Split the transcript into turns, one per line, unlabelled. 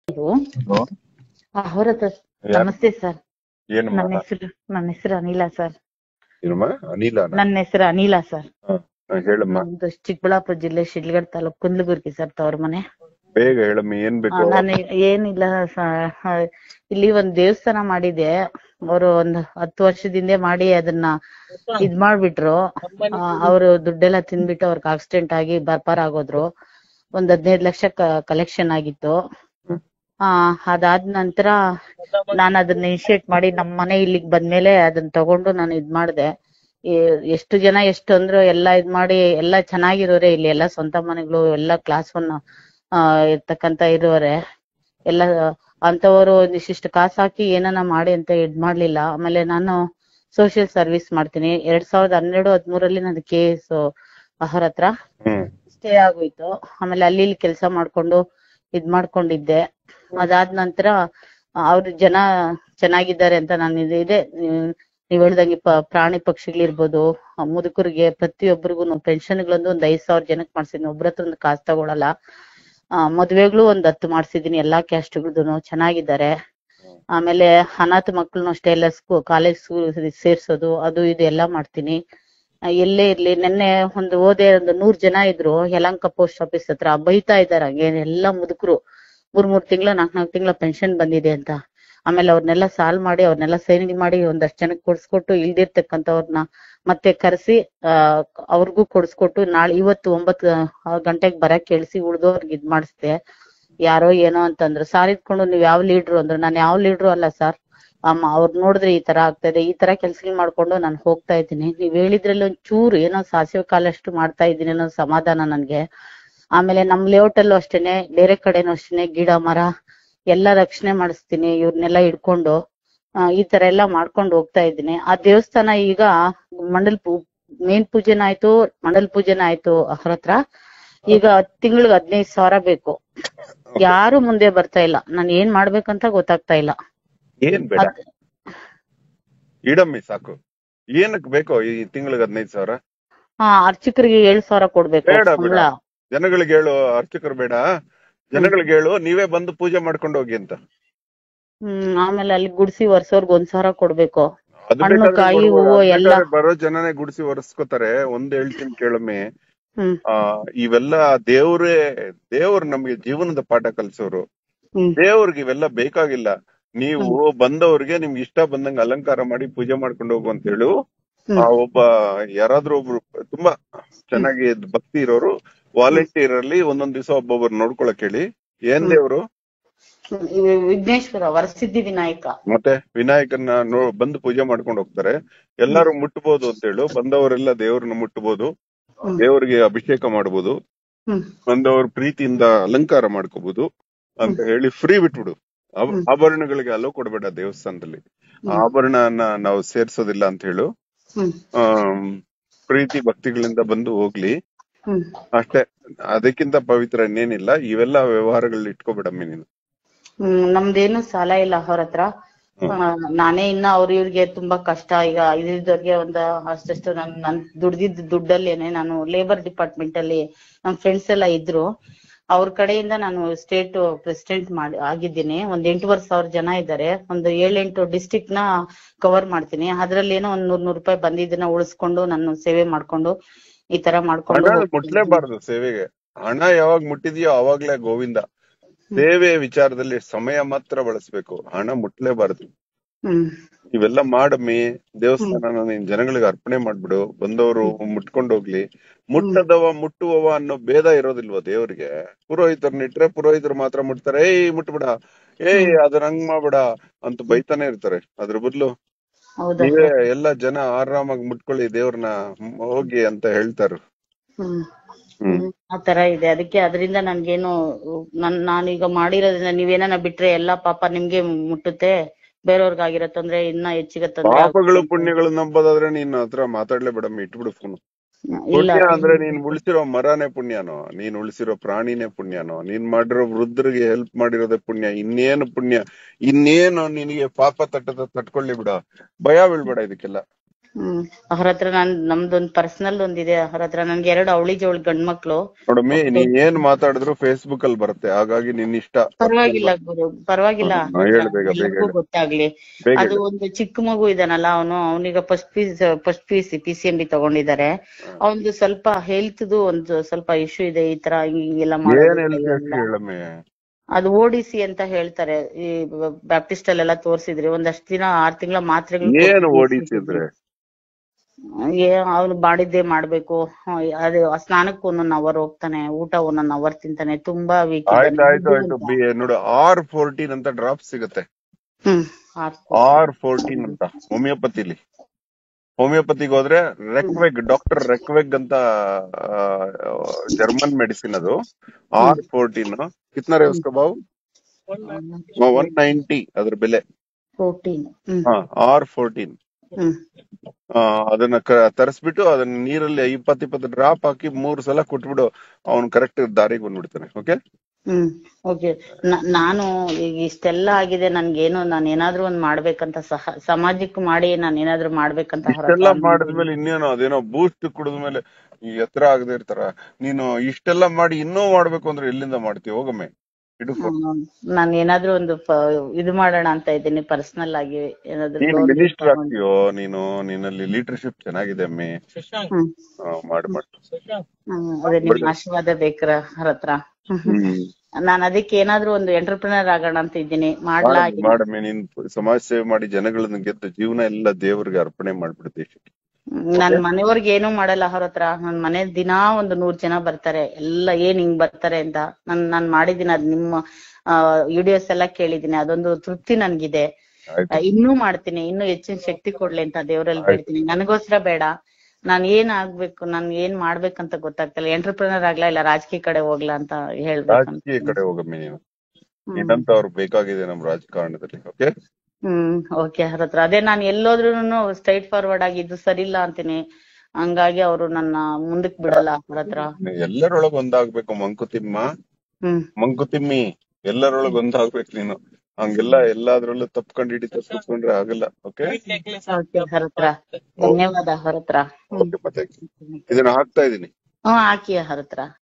ಇದು
ಹಲೋ
ಅವ್ರ ಹತ್ರ
ಯಾರು
ನಮಸ್ತೆ ಸರ್
ಏನಮ್ಮ
ನನ್ನ ಹೆಸರು ನನ್ನ ಹೆಸರು ಅನಿಲ ಸರ್
ಏನಮ್ಮ ಅನಿಲ
ನನ್ನ ಹೆಸರು ಅನಿಲ ಸರ್
ಹೇಳಮ್ಮ
ನಮ್ದು ಚಿಕ್ಕಬಳ್ಳಾಪುರ ಜಿಲ್ಲೆ ಶಿಡ್ಲಘಟ್ಟ ತಾಲೂಕು ಕುಂದಲಗುರ್ಗಿ ಸರ್ ತವ್ರ ಮನೆ
ಬೇಗ ಹೇಳಮ್ಮ ಏನ್
ಆ,
ಬೇಕು
ನಾನು ಏನಿಲ್ಲ ಸ- ಆ, ಇಲ್ಲಿ ಒಂದ್ ದೇವಸ್ಥಾನ ಮಾಡಿದೆ ಅವರು ಒಂದ್ ಹತ್ತು ವರ್ಷದಿಂದ ಮಾಡಿ ಅದನ್ನ ಇದ್ ಮಾಡ್ಬಿಟ್ರು ಅವರು ದುಡ್ಡೆಲ್ಲ ತಿಂದ್ಬಿಟ್ಟು ಅವ್ರಿಗೆ ಆಕ್ಸಿಡೆಂಟ್ ಆಗಿ ಬರ್ಪಾರ ಆಗೋದ್ರು ಒಂದ್ ಹದಿನೈದು ಲಕ್ಷ ಕಲೆಕ್ಷನ್ ಆಗಿತ್ತು
ಹ್ಮ್.
ಆ ಅದಾದ ನಂತರ ನಾನು ಅದನ್ನ ಇನಿಶಿಯೇಟ್ ಮಾಡಿ ನಮ್ಮ ಮನೆ ಇಲ್ಲಿಗ್ ಬಂದ್ಮೇಲೆ ಅದನ್ನ ತಗೊಂಡು ನಾನು ಇದ್ ಮಾಡ್ದೆ ಈ- ಎಷ್ಟು ಜನ ಎಷ್ಟು ಅಂದ್ರು ಎಲ್ಲಾ ಇದ್ ಮಾಡಿ ಎಲ್ಲಾ ಚೆನ್ನಾಗಿರೋರೆ ಇಲ್ಲಿ ಎಲ್ಲಾ ಸ್ವಂತ ಮನೆಗಳು ಎಲ್ಲಾ ಕ್ಲಾಸ್ ಒನ್ ಇರ್ತಕ್ಕಂತ ಇರೋರೆ ಎಲ್ಲ ಅಂತವರು ಒಂದಿಷ್ಟು ಕಾಸು ಹಾಕಿ ಏನನ ಮಾಡಿ ಅಂತ ಇದ್ ಮಾಡ್ಲಿಲ್ಲ ಆಮೇಲೆ ನಾನು ಸೋಷಿಯಲ್ ಸರ್ವಿಸ್ ಮಾಡ್ತೀನಿ ಎರಡ್ ಸಾವಿರದ ಹನ್ನೆರಡು ಹದಿಮೂರಲ್ಲಿ ನನ್ನ ಕೇಸ್ ಅವ್ರ ಹತ್ರ
ಹ್ಮ್
ಸ್ಟೇ ಆಗೋಯ್ತು ಆಮೇಲೆ ಅಲ್ಲಿ ಇಲ್ಲಿ ಕೆಲಸ ಮಾಡ್ಕೊಂಡು ಇದ್ ಮಾಡ್ಕೊಂಡಿದ್ದೆ ಅದಾದ ನಂತರ ಅವ್ರ ಜನ ಚೆನ್ನಾಗಿದ್ದಾರೆ ಅಂತ ನಾನು ಇದು ಇದೆ ನೀವ್- ನೀವ್ ಹೇಳ್ದಂಗೆ ಪ- ಪ್ರಾಣಿ ಪಕ್ಷಿಗಳಿರ್ಬೋದು ಆ ಮುದುಕರಿಗೆ ಪ್ರತಿಯೊಬ್ಬರಿಗೂ ಪೆನ್ಷನ್ಗಳೊಂದು ಒಂದ್ ಐದ್ ಸಾವಿರ ಜನಕ್ಕೆ ಮಾಡ್ಸಿದ್ದೀನಿ ಒಬ್ರ ಹತ್ರ ಒಂದು ಕಾಸು ತಗೊಳಲ್ಲ ಆ ಮದ್ವೆಗಳು ಒಂದ್ ಹತ್ತು ಮಾಡ್ಸಿದೀನಿ ಎಲ್ಲಾ ಕ್ಯಾಸ್ಟ್ಗಳದ್ದು ಚೆನ್ನಾಗಿದ್ದಾರೆ ಆಮೇಲೆ ಅನಾಥ ಮಕ್ಕಳನ್ನು ಅಷ್ಟೇ ಎಲ್ಲ ಸ್ಕೂ ಕಾಲೇಜ್ ಸೇರ್ಸೋದು ಅದು ಇದು ಎಲ್ಲಾ ಮಾಡ್ತೀನಿ ಆ, ಎಲ್ಲೇ ಇರ್ಲಿ ನೆನ್ನೆ ಒಂದು ಹೋದೆ ಒಂದು ನೂರ್ ಜನ ಇದ್ರು ಯಲಂಕ ಪೋಸ್ಟ್ ಆಫೀಸ್ ಹತ್ರ ಬೈತಾ ಇದಾರೆ ಹಂಗೆ ಎಲ್ಲಾ ಮುದುಕರು ಮೂರ್ ಮೂರ್ ತಿಂಗಳ ನಾಲ್ಕ್ ನಾಲ್ಕು ತಿಂಗಳ ಪೆನ್ಷನ್ ಬಂದಿದೆ ಅಂತ ಆಮೇಲೆ ಅವ್ರನ್ನೆಲ್ಲ ಸಾಲ್ವ್ ಮಾಡಿ ಅವ್ರನ್ನೆಲ್ಲ ಸೈನ್ ಮಾಡಿ ಒಂದಷ್ಟು ಜನಕ್ಕೆ ಕೊಡ್ಸ್ಕೊಟ್ಟು ಇಲ್ದಿರ್ತಕ್ಕಂಥವ್ರನ್ನ ಮತ್ತೆ ಕರೆಸಿ ಆ ಅವ್ರಿಗೂ ಕೊಡ್ಸ್ಕೊಟ್ಟು ನಾಳೆ ಇವತ್ತು ಒಂಬತ್ತು ಗಂಟೆಗೆ ಬರಕ್ ಕೇಳಿಸಿ ಉಳ್ದೋರ್ಗೆ ಇದ್ ಮಾಡಿಸ್ದೆ ಯಾರೋ ಏನೋ ಅಂತಂದ್ರು ಸಾರ್ ಇದ್ಕೊಂಡು ನೀವ್ ಯಾವ ಲೀಡ್ರು ಅಂದ್ರು ನಾನು ಯಾವ ಲೀಡ್ರು ಅಲ್ಲ ಸರ್ ಅಮ್ಮ ಅವ್ರ್ ನೋಡಿದ್ರೆ ಈ ತರ ಆಗ್ತದೆ ಈ ತರ ಕೆಲ್ಸಗಳು ಮಾಡ್ಕೊಂಡು ನಾನು ಹೋಗ್ತಾ ಇದ್ದೀನಿ ನೀವ್ ಹೇಳಿದ್ರಲ್ಲಿ ಒಂದ್ ಚೂರು ಏನೋ ಸಾಸಿವೆ ಕಾಲಷ್ಟು ಮಾಡ್ತಾ ಇದ್ದೀನಿ ಅನ್ನೋ ಸಮಾಧಾನ ನನ್ಗೆ ಆಮೇಲೆ ನಮ್ ಲೇಔಟ್ ಅಲ್ಲೂ ಅಷ್ಟೇನೆ ಬೇರೆ ಕಡೆನೂ ಅಷ್ಟೇನೆ ಗಿಡ ಮರ ಎಲ್ಲ ರಕ್ಷಣೆ ಮಾಡಿಸ್ತೀನಿ ಇವ್ರನ್ನೆಲ್ಲ ಹಿಡ್ಕೊಂಡು ಆ, ಈ ತರ ಎಲ್ಲ ಮಾಡ್ಕೊಂಡು ಹೋಗ್ತಾ ಇದ್ದೀನಿ ಆ ದೇವಸ್ಥಾನ ಈಗ ಮಂಡಲ್ ಪೂ ಮೇನ್ ಪೂಜೆನ ಆಯ್ತು ಮಂಡಲ್ ಪೂಜೆನ ಆಯ್ತು ಅವ್ರ ಹತ್ರ ಈಗ ತಿಂಗಳಿಗೆ ಹದಿನೈದು ಸಾವಿರ ಬೇಕು ಯಾರು ಮುಂದೆ ಬರ್ತಾ ಇಲ್ಲ ನಾನು ಏನ್ ಮಾಡ್ಬೇಕಂತ ಗೊತ್ತಾಗ್ತಾ ಇಲ್ಲ
ಏನ್ ಬೇಡ
ಅದ್-
ಇಡಮ್ಮಿ ಸಾಕು ಏನಕ್ ಬೇಕೋ ಈ ತಿಂಗಳಿಗೆ ಹದಿನೈದು ಸಾವಿರ
ಹಾ ಅರ್ಚಕರಿಗೆ ಏಳ್ ಸಾವಿರ ಕೊಡ್ಬೇಕು
ಬೇಡ, ಬೇಡ.
ಸಂಬಳ
ಜನಗಳಿಗೆ ಹೇಳು ಅರ್ಚಕರು ಬೇಡ ಜನಗಳಿಗೆ ಹೇಳು ನೀವೇ ಬಂದು ಪೂಜೆ ಮಾಡ್ಕೊಂಡು ಹೋಗಿ ಅಂತ
ಹ್ಮ್ ಆಮೇಲೆ ಅಲ್ಲಿ ಗುಡ್ಸಿ ವರ್ಷೋರ್ಗ್ ಒಂದ್ ಸಾವಿರ ಕೊಡ್ಬೇಕು
ಅದು
ಹಣ್ಣು,
ಬೇಕಾದ್ರೆ
ಕಾಯಿ,
ಕೊಡುವ.
ಹೂವು
ಅದು
ಎಲ್ಲ.
ಬೇಕಾದ್ರೆ ಬರೋ ಜನನೇ ಗುಡಿಸಿ ಒರೆಸ್ಕೋತಾರೆ ಒಂದ್ ಹೇಳ್ತೀನಿ ಕೇಳಮ್ಮಿ
ಹ್ಮ್
ಆ ಇವೆಲ್ಲ ದೇವ್ರೇ ದೇವ್ರು ನಮ್ಗೆ ಜೀವನದ ಪಾಠ ಕಲ್ಸೋರು
ಹ್ಮ್
ದೇವ್ರಿಗೆ ಇವೆಲ್ಲ ಬೇಕಾಗಿಲ್ಲ ನೀವು ಬಂದವ್ರಿಗೆ ನಿಮ್ಗೆ ಇಷ್ಟ ಬಂದಂಗ ಅಲಂಕಾರ ಮಾಡಿ ಪೂಜೆ ಮಾಡ್ಕೊಂಡು ಹೋಗು ಅಂತ ಹೇಳು
ಹ್ಮ್.
ಆ ಒಬ್ಬ ಯಾರಾದ್ರೂ ಒಬ್ರು ತುಂಬಾ ಚೆನ್ನಾಗಿ ಭಕ್ತಿ ಇರೋರು ವಾಲಂಟಿಯರ್ ಅಲ್ಲಿ ಒಂದೊಂದ್ ದಿವಸ ಒಬ್ಬೊಬ್ರು ನೋಡ್ಕೊಳಕ್ ಹೇಳಿ ಏನ್ ದೇವ್ರು
ಹ್ಮ್. ಇವ್- ವಿಘ್ನೇಶ್ವರ ವರಸಿದ್ಧಿ ವಿನಾಯಕ
ಮತ್ತೆ ವಿನಾಯಕನ ನೋ ಬಂದು ಪೂಜೆ ಮಾಡ್ಕೊಂಡು ಹೋಗ್ತಾರೆ ಎಲ್ಲಾರು ಮುಟ್ಬೋದು ಅಂತ ಹೇಳು ಬಂದವರೆಲ್ಲ ದೇವ್ರನ್ನ ಮುಟ್ಬೋದು
ಹ್ಮ್.
ದೇವ್ರಿಗೆ ಅಭಿಷೇಕ ಮಾಡ್ಬೋದು
ಹ್ಮ್
ಬಂದವ್ರ ಪ್ರೀತಿಯಿಂದ ಅಲಂಕಾರ ಮಾಡ್ಕೋಬಹುದು ಅಂತ ಹೇಳಿ ಫ್ರೀ ಬಿಟ್ಬಿಡು ಆಭ-
ಹ್ಮ್.
ಆಭರಣಗಳಿಗೆ ಅಲೋ ಕೊಡ್ಬೇಡ ದೇವಸ್ಥಾನದಲ್ಲಿ ಆಭರಣನ ನಾವು ಸೇರ್ಸೋದಿಲ್ಲ ಅಂತ ಹೇಳು
ಹ್ಮ್
ಆಮ್, ಪ್ರೀತಿ ಭಕ್ತಿಗಳಿಂದ ಬಂದು ಹೋಗ್ಲಿ
ಹ್ಮ್
ಅಷ್ಟೇ ಅದಕ್ಕಿಂತ ಪವಿತ್ರ ಇನ್ನೇನಿಲ್ಲ ಇವೆಲ್ಲ ವ್ಯವಹಾರಗಳು ಇಟ್ಕೋಬೇಡಮ್ಮಿ ನೀನು
ಹ್ಮ್ ನಮ್ದೇನು ಸಾಲ ಇಲ್ಲ ಅವ್ರ ಹತ್ರ ಆ, ನಾನೇ ಇನ್ನ ಅವ್ರ ಇವ್ರಿಗೆ ತುಂಬಾ ಕಷ್ಟ ಈಗ ಇದ್ರವ್ರಿಗೆ ಒಂದ್ ಅಷ್ಟಷ್ಟು ನನ್ ನನ್ ದುಡ್ದಿದ್ ದುಡ್ಡಲ್ಲೇನೆ ನಾನು ಲೇಬರ್ ಡಿಪಾರ್ಟ್ಮೆಂಟ್ ಅಲ್ಲಿ ನಮ್ ಫ್ರೆಂಡ್ಸ್ ಎಲ್ಲ ಇದ್ರು ಅವ್ರ ಕಡೆಯಿಂದ ನಾನು ಸ್ಟೇಟ್ ಪ್ರೆಸಿಡೆಂಟ್ ಮಾಡಿ ಆಗಿದ್ದೀನಿ ಒಂದ್ ಎಂಟೂವರೆ ಸಾವಿರ ಜನ ಇದ್ದಾರೆ ಒಂದು ಏಳೆಂಟು ಡಿಸ್ಟಿಕ್ ನ ಕವರ್ ಮಾಡ್ತೀನಿ ಅದ್ರಲ್ಲಿ ಏನೋ ಒಂದ್ ನೂರ್ ನೂರ್ ರೂಪಾಯಿ ಬಂದಿದ್ದನ್ನ ಉಳಿಸ್ಕೊಂಡು ನಾನು ಸೇವೆ ಮಾಡ್ಕೊಂಡು ಈ ತರ ಮಾಡ್ಕೊಂಡು
ಹಣ
ಹೋಗ್ತೀನಿ.
ಮುಟ್ಲೇಬಾರ್ದು ಸೇವೆಗೆ ಹಣ ಯಾವಾಗ ಮುಟ್ಟಿದ್ಯೋ ಅವಾಗ್ಲೇ ಗೋವಿಂದ ಸೇವೆ ವಿಚಾರದಲ್ಲಿ ಸಮಯ ಮಾತ್ರ ಬಳಸ್ಬೇಕು ಹಣ ಮುಟ್ಲೇಬಾರ್ದು
ಹ್ಮ್
ಇವೆಲ್ಲ ಮಾಡಮ್ಮಿ ದೇವಸ್ಥಾನನ ನೀನ್ ಜನಗಳಿಗೆ ಅರ್ಪಣೆ ಮಾಡ್ಬಿಡು ಬಂದವರು ಮುಟ್ಕೊಂಡ್ ಹೋಗ್ಲಿ ಮುಟ್ಟದವ ಮುಟ್ಟುವವ ಅನ್ನೋ ಭೇದ ಇರೋದಿಲ್ವಾ ದೇವ್ರಿಗೆ ಪುರೋಹಿತರನ್ನ ಇಟ್ರೆ ಪುರೋಹಿತರು ಮಾತ್ರ ಮುಟ್ತಾರೆ ಏಯ್ ಮುಟ್ಬಿಡ ಏಯ್ ಅದನ್ನ ಹಂಗ್ ಮಾಡ್ಬಿಡ ಅಂತ ಬೈತಾನೆ ಇರ್ತಾರೆ ಅದ್ರ ಬದಲು
ಹೌದಾ
ನೀವೇ ಎಲ್ಲ ಜನ ಆರಾಮಾಗಿ ಮುಟ್ಕೊಳ್ಳಿ ದೇವ್ರನ್ನ ಹೋಗಿ ಅಂತ ಹೇಳ್ತಾರ
ಹ್ಮ್
ಹ್ಮ್
ಹ್ಮ್ ಆ ತರ ಇದೆ ಅದಕ್ಕೆ ಅದರಿಂದ ನನ್ಗೇನು ನನ್ ನಾನೀಗ ಮಾಡಿರೋದ್ರಿಂದ ನೀವೇನ ಬಿಟ್ರೆ ಎಲ್ಲಾ ಪಾಪ ನಿಮ್ಗೆ ಮುಟ್ಟುತ್ತೆ ಬೇರೆಯವ್ರಿಗಾಗಿರೋ ತೊಂದ್ರೆ ಇನ್ನ ಹೆಚ್ಚಿಗೆ ತೊಂದ್ರೆ
ಪಾಪಗಳು
ಆಗುತ್ತೆ.
ಪುಣ್ಯಗಳು ನಂಬೋದಾದ್ರೆ ನೀನ್ ಹತ್ರ ಮಾತಾಡ್ಲೇ ಬೇಡಮ್ಮ ಇಟ್ಬಿಡು ಫೋನ್
ಇಲ್ಲ
ಪುಣ್ಯ ಅಂದ್ರೆ ನೀನ್ ಉಳಿಸಿರೋ ಮರನೇ ಪುಣ್ಯನೋ ನೀನ್ ಉಳಿಸಿರೋ ಪ್ರಾಣಿನೇ ಪುಣ್ಯನೋ ನೀನ್ ಮಾಡಿರೋ ವೃದ್ಧರಿಗೆ ಹೆಲ್ಪ್ ಮಾಡಿರೋದೇ ಪುಣ್ಯ ಇನ್ನೇನು ಪುಣ್ಯ ಇನ್ನೇನು ನಿನಗೆ ಪಾಪ ತಟ್ಟದ ತಟ್ಕೊಳ್ಳಿ ಬಿಡ ಭಯ ಬೀಳ್ಬೇಡ ಇದಕ್ಕೆಲ್ಲ
ಹ್ಮ್ ಅವ್ರ ಹತ್ರ ನಾನ್ ನಮ್ದೊಂದ್ ಪರ್ಸನಲ್ ಒಂದಿದೆ ಅವ್ರ ಹತ್ರ ನನ್ಗೆ ಎರಡು ಅವಳಿ ಜವಳಿ ಗಂಡ್ ಮಕ್ಳು
ನೋಡಮ್ಮಿ ನೀನ್ ಏನ್ ಮಾತಾಡಿದ್ರು ಫೇಸ್ಬುಕ್ ಅಲ್ಲಿ ಬರುತ್ತೆ ಹಾಗಾಗಿ ನಿನ್ ಇಷ್ಟ
ಪರವಾಗಿಲ್ಲ ಗುರು ಪರವಾಗಿಲ್ಲ
ಹ್ಮ್, ಹೇಳು ಬೇಗ, ಬೇಗ
ಎಲ್ರಿಗೂ
ಹೇಳು.
ಗೊತ್ತಾಗ್ಲಿ
ಬೇಗ
ಅದು
ಹೇಳು.
ಒಂದು ಚಿಕ್ಕ ಮಗು ಇದಾನಲ್ಲ ಅವನು ಅವನೀಗ first P first P C P C M B ತಗೊಂಡಿದ್ದಾರೆ ಅವನ್ದು ಸ್ವಲ್ಪ ಹೆಲ್ತ್ ಒಂದು ಸ್ವಲ್ಪ ಇಶ್ಯೂ ಇದೆ ಈ ತರ ಹಿಂಗೆಲ್ಲ
ಏನ್
ಮಾಡೋದು
ಹೇಳ್ತಿ
ಕೈಯೆಲ್ಲ.
ಹೇಳಮ್ಮಿ
ಅದು ಓಡಿಸಿ ಅಂತ ಹೇಳ್ತಾರೆ ಈ ಬ್ಯಾಪ್ಟಿಸ್ಟ್ ಅಲ್ಲೆಲ್ಲ ತೋರ್ಸಿದ್ರಿ ಒಂದಷ್ಟು ದಿನ ಆರ್ ತಿಂಗಳ ಮಾತ್ರೆಗಳು
ಏನ್
ಕೊಟ್ಟಿದ್ರು.
ಓಡಿಸಿದ್ರೆ
ಏ ಅವ್ನು ಮಾಡಿದ್ದೇ ಮಾಡ್ಬೇಕು ಹ, ಅದು ಸ್ನಾನಕ್ಕೆ ಒಂದೊಂದ್ ಅವರ್ ಹೋಗ್ತಾನೆ ಊಟ ಒಂದೊಂದ್ ಅವರ್ ತಿಂತಾನೆ ತುಂಬಾ ವೀಕ್
ಆಯ್ತು ಆಯ್ತು ಆಯ್ತು ಬಿ ನೋಡು ಆರ್ ಫೋರ್ಟೀನ್ ಅಂತ ಡ್ರಾಪ್ ಸಿಗುತ್ತೆ
ಹ್ಮ್ ಆರ್-
ಆರ್ ಫೋರ್ಟೀನ್ ಅಂತ ಹೋಮಿಯೋಪತಿಲಿ ಹೋಮಿಯೋಪತಿಗೆ ಹೋದ್ರೆ ರೆಕ್ವೆಗ್ ಡಾಕ್ಟರ್ ರೆಕ್ವೆಗ್ ಅಂತ ಜರ್ಮನ್ ಮೆಡಿಸಿನ್ ಅದು ಆರ್ ಫೋರ್ಟೀನ್ ಕಿತ್ನಾ ರೇ ಉಸ್ಕಾ ಬಾವು ಒನ್ ನೈಂಟಿ ಅದ್ರ ಬೆಲೆ
protein hmm
R fourteen
hmm
ಅದನ್ನ ಕ- ತರಿಸ್ಬಿಟ್ಟು ಅದನ್ನ ನೀರಲ್ಲಿ ಇಪ್ಪತ್ ಇಪ್ಪತ್ತು ಡ್ರಾಪ್ ಹಾಕಿ ಮೂರ್ ಸಲ ಕೊಟ್ಬಿಡು ಅವ್ನು ಕರೆಕ್ಟ್ ದಾರಿಗೆ ಬಂದ್ಬಿಡ್ತಾನೆ ಓಕೆ
ಹ್ಮ್ ಓಕೆ ನಾನು ಈಗ ಇಷ್ಟೆಲ್ಲ ಆಗಿದೆ ನನ್ಗೇನು ನಾನು ಏನಾದ್ರೂ ಒಂದ್ ಮಾಡ್ಬೇಕಂತ ಸಹ ಸಮಾಜಕ್ಕೆ ಮಾಡಿ ನಾನು ಏನಾದ್ರೂ ಮಾಡ್ಬೇಕಂತ ಹೊರಟ
ಇಷ್ಟೆಲ್ಲ ಮಾಡಿದ್ಮೇಲೆ ಇನ್ನೇನು ಅದೇನೋ ಬೂಸ್ಟ್ ಕುಡಿದ್ಮೇಲೆ ಈ ಎತ್ತರ ಆಗದೆ ಇರ್ತಾರ ನೀನು ಇಷ್ಟೆಲ್ಲ ಮಾಡಿ ಇನ್ನೂ ಮಾಡ್ಬೇಕು ಅಂದ್ರೆ ಎಲ್ಲಿಂದ ಮಾಡ್ತೀವಿ ಹೋಗಮ್ಮೆ ಇಡು
ನಾನು ಏನಾದ್ರೂ ಒಂದು ಪ- ಇದು ಮಾಡೋಣ ಅಂತ ಇದ್ದೀನಿ ಪರ್ಸನಲ್ ಆಗಿ ಏನಾದ್ರೂ
ನೀನು
government
ಮಿನಿಸ್ಟರ್
ತಗೊಂಡು.
ಆಗ್ತೀಯೋ ನೀನು ನಿನ್ನಲ್ಲಿ ಲೀಡರ್ಶಿಪ್ ಚೆನ್ನಾಗಿದೆ ಅಮ್ಮಿ
ಹ್ಮ್
ಆ, ಮಾಡು ಮಾಡು
ಹ್ಮ್, ಅದೇ ನಿಮ್ ಆಶೀರ್ವಾದ ಬೇಕ್ರ ಅವ್ರ ಹತ್ರ
ಹ್ಮ್
ನಾನು ಅದಕ್ಕೆ ಏನಾದ್ರೂ ಒಂದು ಎಂಟರ್ಪ್ರಿನರ್ ಆಗೋಣ ಅಂತ ಇದ್ದೀನಿ ಮಾಡ್ಲಾ
ಮಾಡು, ಮಾಡಮ್ಮಿ ನೀನ್ ಸಮಾಜ ಸೇವೆ ಮಾಡಿ ಜನಗಳನ್ನ ಗೆದ್ದು ಜೀವನ ಎಲ್ಲ ದೇವ್ರಿಗೆ ಅರ್ಪಣೆ ಮಾಡ್ಬಿಡು ದೇಶಕ್ಕೆ
ನನ್ ಮನೆಯವ್ರಿಗೆ ಏನೂ ಮಾಡಲ್ಲ ಅವ್ರ ಹತ್ರ ನನ್ ಮನೆ ದಿನಾ ಒಂದು ನೂರ್ ಜನ ಬರ್ತಾರೆ ಎಲ್ಲ ಏನ್ ಹಿಂಗ್ ಬರ್ತಾರೆ ಅಂತ ನಾನ್ ನಾನ್ ಮಾಡಿದೀನಿ ಅದ್ ನಿಮ್ಮ ವಿಡಿಯೋಸ್ ಎಲ್ಲ ಕೇಳಿದೀನಿ ಅದೊಂದು ತೃಪ್ತಿ ನನ್ಗಿದೆ
ಆಯ್ತು
ಆ, ಇನ್ನೂ ಮಾಡ್ತೀನಿ ಇನ್ನೂ ಹೆಚ್ಚಿನ ಶಕ್ತಿ ಕೊಡ್ಲಿ ಅಂತ ದೇವರಲ್ಲಿ ಬೇಡ್ತೀನಿ ನನಗೋಸ್ಕರ ಬೇಡ ನಾನ್ ಏನ್ ಆಗ್ಬೇಕು ನಾನ್ ಏನ್ ಮಾಡ್ಬೇಕಂತ ಗೊತ್ತಾಗ್ತಿಲ್ಲ ಎಂಟರ್ಪ್ರಿನರ್ ಆಗ್ಲಾ ಇಲ್ಲ ರಾಜಕೀಯ ಕಡೆ ಹೋಗ್ಲಾ ಅಂತ ಹೇಳ್ಬೇಕು
ರಾಜಕೀಯ ಕಡೆ ಹೋಗಮ್ಮಿ ನೀನು ನಿನ್ನಂತವ್ರು ಬೇಕಾಗಿದೆ ನಮ್ ರಾಜಕಾರಣದಲ್ಲಿ ಓಕೆ
ಹ್ಮ್ ಓಕೆ ಅವ್ರ ಹತ್ರ ಅದೇ ನಾನು ಎಲ್ಲೋದ್ರೂನು ಸ್ಟ್ರೈಟ್ ಫಾರ್ವರ್ಡ್ ಆಗಿ ಇದು ಸರಿ ಇಲ್ಲ ಅಂತೀನಿ ಹಂಗಾಗಿ ಅವರು ನನ್ನ ಮುಂದಕ್ ಬಿಡಲ್ಲ ಅವ್ರ ಹತ್ರ
ಎಲ್ಲರೊಳಗ್ ಒಂದಾಗ್ಬೇಕು ಮಂಕುತಿಮ್ಮ
ಹ್ಮ್
ಮಂಕುತಿಮ್ಮಿ ಎಲ್ಲರೊಳಗ್ ಒಂದಾಗ್ಬೇಕು ನೀನು ಹಂಗೆಲ್ಲ ಎಲ್ಲಾದ್ರಲ್ಲೂ ತಪ್ಕೊಂಡ್ ಹಿಡಿ ತಪ್ಪಿಸ್ಕೊಂಡ್ರೆ ಆಗಲ್ಲ ಓಕೆ
ಓಕೆ ಅವ್ರ ಹತ್ರ ಧನ್ಯವಾದ ಅವ್ರ ಹತ್ರ ಹ್ಮ್
ಓಕೆ ಮತ್ತೆ ಇದನ್ನ ಹಾಕ್ತಾ ಇದೀನಿ
ಹ್ಮ್ ಹಾಕಿ ಅವ್ರ ಹತ್ರ